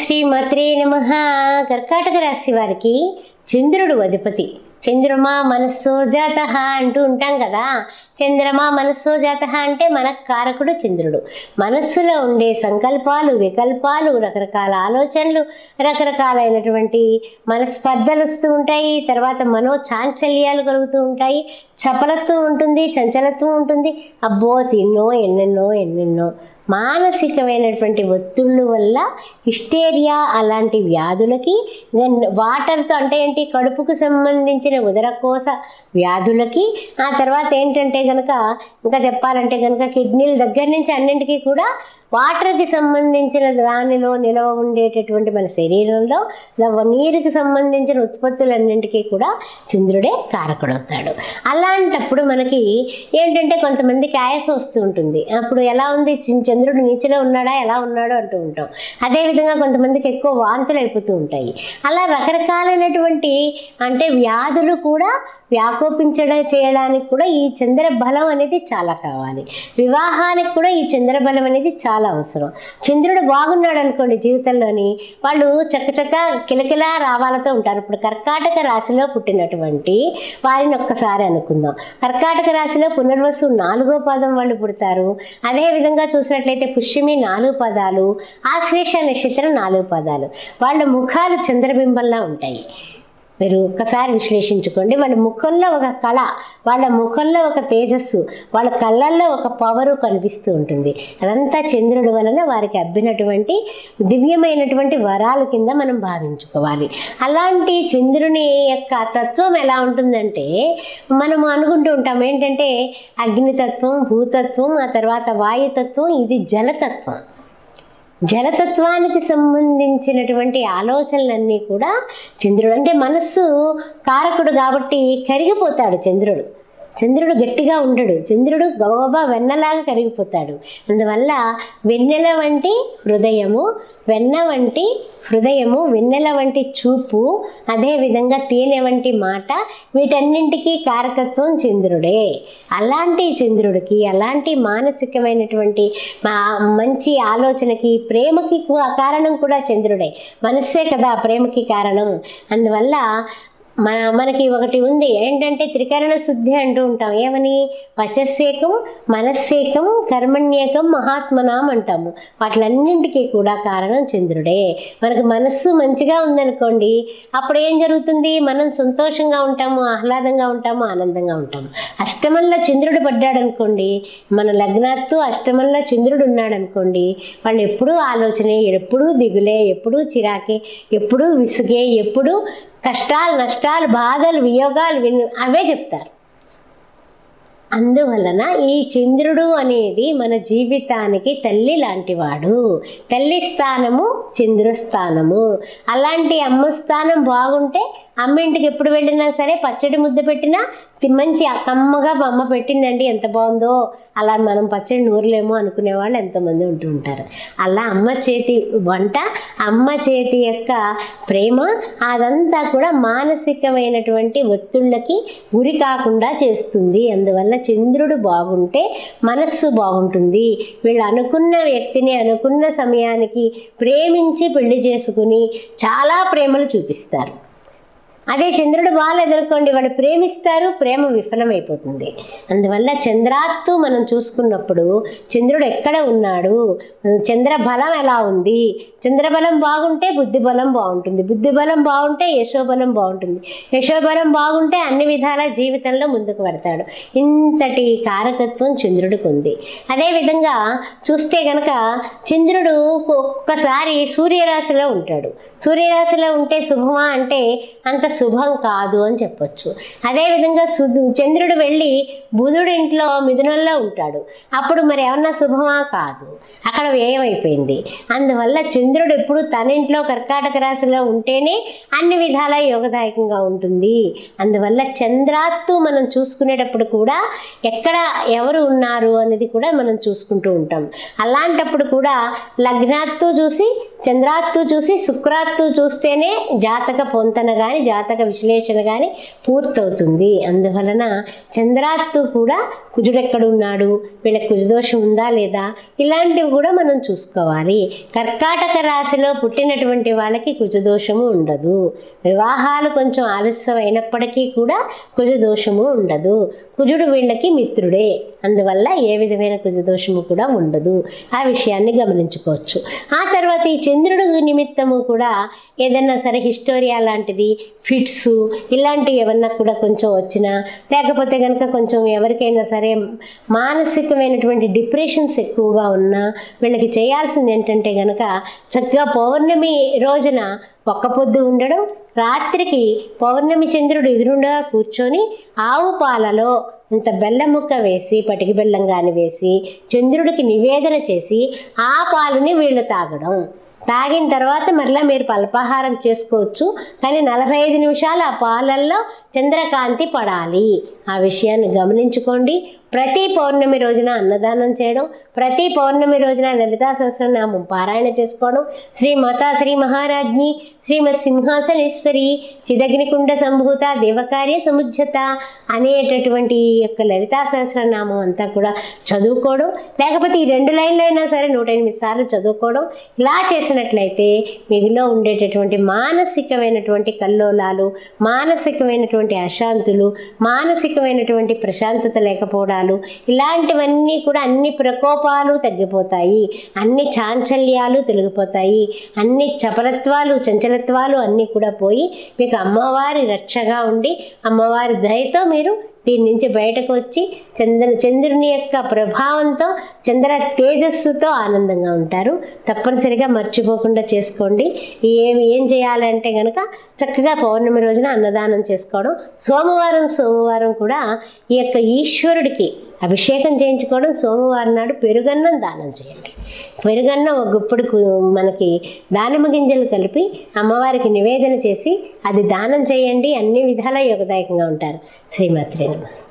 శ్రీమత్రే నమ కర్కాటక రాశి వారికి చంద్రుడు అధిపతి చంద్రమా మనస్సో జాత అంటూ ఉంటాం కదా చంద్రమా మనస్సో జాత అంటే మన కారకుడు చంద్రుడు మనస్సులో ఉండే సంకల్పాలు వికల్పాలు రకరకాల ఆలోచనలు రకరకాలైనటువంటి మనస్పర్ధలు వస్తూ ఉంటాయి తర్వాత మనో చాంచల్యాలు కలుగుతూ ఉంటాయి చపలత్వం ఉంటుంది చంచలత్వం ఉంటుంది అబ్బో ఎన్నో ఎన్నెన్నో ఎన్నెన్నో మానసికమైనటువంటి ఒత్తిళ్ళు వల్ల హిస్టేరియా అలాంటి వ్యాధులకి గన్- వాటర్తో అంటే ఏంటి కడుపుకు సంబంధించిన ఉదరకోశ వ్యాధులకి ఆ తర్వాత ఏంటంటే కనుక ఇంకా చెప్పాలంటే కనుక కిడ్నీల దగ్గర నుంచి అన్నింటికీ కూడా వాటర్కి సంబంధించిన దానిలో నిలవ ఉండేటటువంటి మన శరీరంలో ద- నీరుకి సంబంధించిన ఉత్పత్తులన్నింటికీ కూడా చంద్రుడే కారకుడవుతాడు అలాంటప్పుడు మనకి ఏంటంటే కొంతమందికి ఆయాసం వస్తూ ఉంటుంది అప్పుడు ఎలా ఉంది చి- చంద్రుడు నీచలో ఉన్నాడా ఎలా ఉన్నాడు అంటూ ఉంటాం అదేవిధంగా కొంతమందికి ఎక్కువ వాంతులు అయిపోతూ ఉంటాయి అలా రకరకాలైనటువంటి అంటే వ్యాధులు కూడా వ్యాకోపించడం చేయడానికి కూడా ఈ చంద్ర బలం అనేది చాలా కావాలి వివాహానికి కూడా ఈ చంద్ర బలం అనేది చాలా అవసరం చంద్రుడు బాగున్నాడు అనుకోండి జీవితంలోని వాళ్ళు చక్కచక్క కిలకిలా రావాలతో ఉంటారు ఇప్పుడు కర్కాటక రాశిలో పుట్టినటువంటి వారిని ఒక్కసారి అనుకుందాం కర్కాటక రాశిలో పునర్వసు నాలుగో పదం వాళ్ళు పుడతారు అదే విధంగా చూసినట్లయితే పుష్యమి నాలుగు పదాలు ఆశ్లేష నక్షత్రం నాలుగు పదాలు వాళ్ళ ముఖాలు చంద్రబింబంలా ఉంటాయి మీరు ఒక్కసారి విశ్లేషించుకోండి వాళ్ళ ముఖంలో ఒక కళ వాళ్ళ ముఖంలో ఒక తేజస్సు వాళ్ళ కళ్ళల్లో ఒక పవరు కనిపిస్తూ ఉంటుంది అదంతా చంద్రుడి వలన వారికి అబ్బినటువంటి దివ్యమైనటువంటి వరాల కింద మనం భావించుకోవాలి అలాంటి చంద్రుని యొక్క తత్వం ఎలా ఉంటుందంటే మనం అనుకుంటూ ఉంటాం ఏంటంటే అగ్నితత్వం భూతత్వం ఆ తర్వాత వాయుతత్వం ఇది జలతత్వం జలతత్వానికి సంబంధించినటువంటి ఆలోచనలన్నీ కూడా చంద్రుడు అంటే మనస్సు కారకుడు కాబట్టి కరిగిపోతాడు చంద్రుడు చంద్రుడు గట్టిగా ఉండడు చంద్రుడు గబగబా వెన్నలాగా కరిగిపోతాడు అందువల్ల వెన్నెల వంటి హృదయము వెన్న వంటి హృదయము వెన్నెల వంటి చూపు అదేవిధంగా తేనె వంటి మాట వీటన్నింటికీ కారకత్వం చంద్రుడే అలాంటి చంద్రుడికి అలాంటి మానసికమైనటువంటి మా- మంచి ఆలోచనకి ప్రేమకి కు- కారణం కూడా చంద్రుడే మనస్సే కదా ప్రేమకి కారణం అందువల్ల మన మనకి ఒకటి ఉంది ఏంటంటే త్రికరణ శుద్ధి అంటూ ఉంటాం ఏమని వచస్సేకం మనస్సేకం కర్మణ్యేకం మహాత్మనాం అంటాము వాటిలన్నింటికీ కూడా కారణం చంద్రుడే మనకు మనస్సు మంచిగా ఉందనుకోండి అప్పుడు ఏం జరుగుతుంది మనం సంతోషంగా ఉంటాము ఆహ్లాదంగా ఉంటాము ఆనందంగా ఉంటాము అష్టమంలో చంద్రుడు పడ్డాడు అనుకోండి మన లగ్నాత్తు అష్టమంలో చంద్రుడు ఉన్నాడు అనుకోండి వాళ్ళు ఎప్పుడూ ఆలోచనే ఎప్పుడూ దిగులే ఎప్పుడూ చిరాకే ఎప్పుడూ విసుగే ఎప్పుడూ కష్టాలు నష్టాలు బాధలు వియోగాలు విన్ అవే చెప్తారు అందువలన ఈ చంద్రుడు అనేది మన జీవితానికి తల్లి లాంటివాడు తల్లి స్థానము చంద్ర స్థానము అలాంటి అమ్మ స్థానం బాగుంటే అమ్మ ఇంటికి ఎప్పుడు వెళ్ళినా సరే పచ్చడి ముద్ద పెట్టినా తి- మంచి కమ్మగా మా అమ్మ పెట్టిందండి ఎంత బాగుందో అలా మనం పచ్చడి నూరలేమో అనుకునే వాళ్ళు ఎంతమంది ఉంటూ ఉంటారు అలా అమ్మ చేతి వంట అమ్మ చేతి యొక్క ప్రేమ అదంతా కూడా మానసికమైనటువంటి ఒత్తిళ్ళకి గురి కాకుండా చేస్తుంది అందువల్ల చంద్రుడు బాగుంటే మనస్సు బాగుంటుంది వీళ్ళు అనుకున్న వ్యక్తిని అనుకున్న సమయానికి ప్రేమించి పెళ్లి చేసుకుని చాలా ప్రేమలు చూపిస్తారు అదే చంద్రుడు బాగాలేదనుకోండి వాడు ప్రేమిస్తారు ప్రేమ విఫలమైపోతుంది అందువల్ల చంద్రాత్తు మనం చూసుకున్నప్పుడు చంద్రుడు ఎక్కడ ఉన్నాడు చంద్ర బలం ఎలా ఉంది చంద్రబలం బాగుంటే బుద్ధి బలం బాగుంటుంది బుద్ధి బలం బాగుంటే యశోబలం బాగుంటుంది యశోబలం బాగుంటే అన్ని విధాల జీవితంలో ముందుకు పడతాడు ఇంతటి కారకత్వం చంద్రుడికి ఉంది అదేవిధంగా చూస్తే గనక చంద్రుడు ఒక్కసారి సూర్యరాశిలో ఉంటాడు సూర్యరాశిలో ఉంటే శుభమా అంటే అంత శుభం కాదు అని చెప్పొచ్చు అదేవిధంగా సు- చంద్రుడు వెళ్ళి బుధుడు ఇంట్లో మిథునంలో ఉంటాడు అప్పుడు మరి ఏమన్నా శుభమా కాదు అక్కడ వ్యయమైపోయింది అందువల్ల చంద్రుడు ఎప్పుడు తన ఇంట్లో కర్కాటక రాశిలో ఉంటేనే అన్ని విధాల యోగదాయకంగా ఉంటుంది అందువల్ల చంద్రాత్తు మనం చూసుకునేటప్పుడు కూడా ఎక్కడ ఎవరు ఉన్నారు అనేది కూడా మనం చూసుకుంటూ ఉంటాం అలాంటప్పుడు కూడా లగ్నాత్తు చూసి చంద్రాత్తు చూసి శుక్రాత్తు చూస్తేనే జాతక పొంతన కానీ జాతక జాతక విశ్లేషణ కానీ పూర్తవుతుంది అందువలన చంద్రాత్తు కూడా కుజుడెక్కడున్నాడు వీళ్ళకి కుజదోషం ఉందా లేదా ఇలాంటివి కూడా మనం చూసుకోవాలి కర్కాటక రాశిలో పుట్టినటువంటి వాళ్ళకి కుజదోషము ఉండదు వివాహాలు కొంచెం ఆలస్యం అయినప్పటికీ కూడా కుజదోషము ఉండదు కుజుడు వీళ్ళకి మిత్రుడే అందువల్ల ఏ విధమైన కుజదోషము కూడా ఉండదు ఆ విషయాన్ని గమనించుకోవచ్చు ఆ తర్వాత ఈ చంద్రుడు నిమిత్తము కూడా ఏదన్నా సరే హిస్టోరియా లాంటిది ఫిట్స్ ఇలాంటివి ఏమన్నా కూడా కొంచెం వచ్చినా లేకపోతే కనుక కొంచెం ఎవరికైనా సరే మానసికమైనటువంటి డిప్రెషన్స్ ఎక్కువగా ఉన్నా వీళ్ళకి చేయాల్సింది ఏంటంటే కనుక చక్కగా పౌర్ణమి రోజున ఒక్క పొద్దు ఉండడం రాత్రికి పౌర్ణమి చంద్రుడు ఎదురుండగా కూర్చొని ఆవు పాలలో ఇంత బెల్లం ముక్క వేసి పటికి బెల్లం కానీ వేసి చంద్రుడికి నివేదన చేసి ఆ పాలని వీళ్ళు తాగడం తాగిన తర్వాత మరలా మీరు అల్పాహారం చేసుకోవచ్చు కానీ నలభై ఐదు నిమిషాలు ఆ పాలల్లో చంద్రకాంతి పడాలి ఆ విషయాన్ని గమనించుకోండి ప్రతి పౌర్ణమి రోజున అన్నదానం చేయడం ప్రతి పౌర్ణమి రోజున లలితా సహస్రనామం పారాయణ చేసుకోవడం శ్రీ మాతా శ్రీ మహారాజ్ఞి శ్రీమత్ సింహాసనేశ్వరి చిదగ్నికుండ సంభూత దేవకార్య సముజ్జత అనేటటువంటి ఈ యొక్క లలితా సహస్రనామం అంతా కూడా చదువుకోవడం లేకపోతే ఈ రెండు లైన్లు అయినా సరే నూట ఎనిమిది సార్లు చదువుకోవడం ఇలా చేసినట్లయితే మీలో ఉండేటటువంటి మానసికమైనటువంటి కల్లోలాలు మానసికమైనటువంటి అశాంతులు మానసికమైనటువంటి ప్రశాంతత లేకపోవడాలు ఇలాంటివన్నీ కూడా అన్ని ప్రకోపాలు తగ్గిపోతాయి అన్ని చాంచల్యాలు తొలగిపోతాయి అన్ని చపలత్వాలు చంచలత్వాలు అన్నీ కూడా పోయి మీకు అమ్మవారి రక్షగా ఉండి అమ్మవారి దయతో మీరు దీని నుంచి బయటకు వచ్చి చంద్ర చంద్రుని యొక్క ప్రభావంతో చంద్ర తేజస్సుతో ఆనందంగా ఉంటారు తప్పనిసరిగా మర్చిపోకుండా చేసుకోండి ఏమి ఏం చేయాలంటే కనుక చక్కగా పౌర్ణమి రోజున అన్నదానం చేసుకోవడం సోమవారం సోమవారం కూడా ఈ యొక్క ఈశ్వరుడికి అభిషేకం చేయించుకోవడం సోమవారం నాడు పెరుగన్నం దానం చేయండి పెరుగన్నం ఒక గుప్పుడు మనకి దానిమ్మ గింజలు కలిపి అమ్మవారికి నివేదన చేసి అది దానం చేయండి అన్ని విధాలా యోగదాయకంగా ఉంటారు శ్రీమాత్రి నమః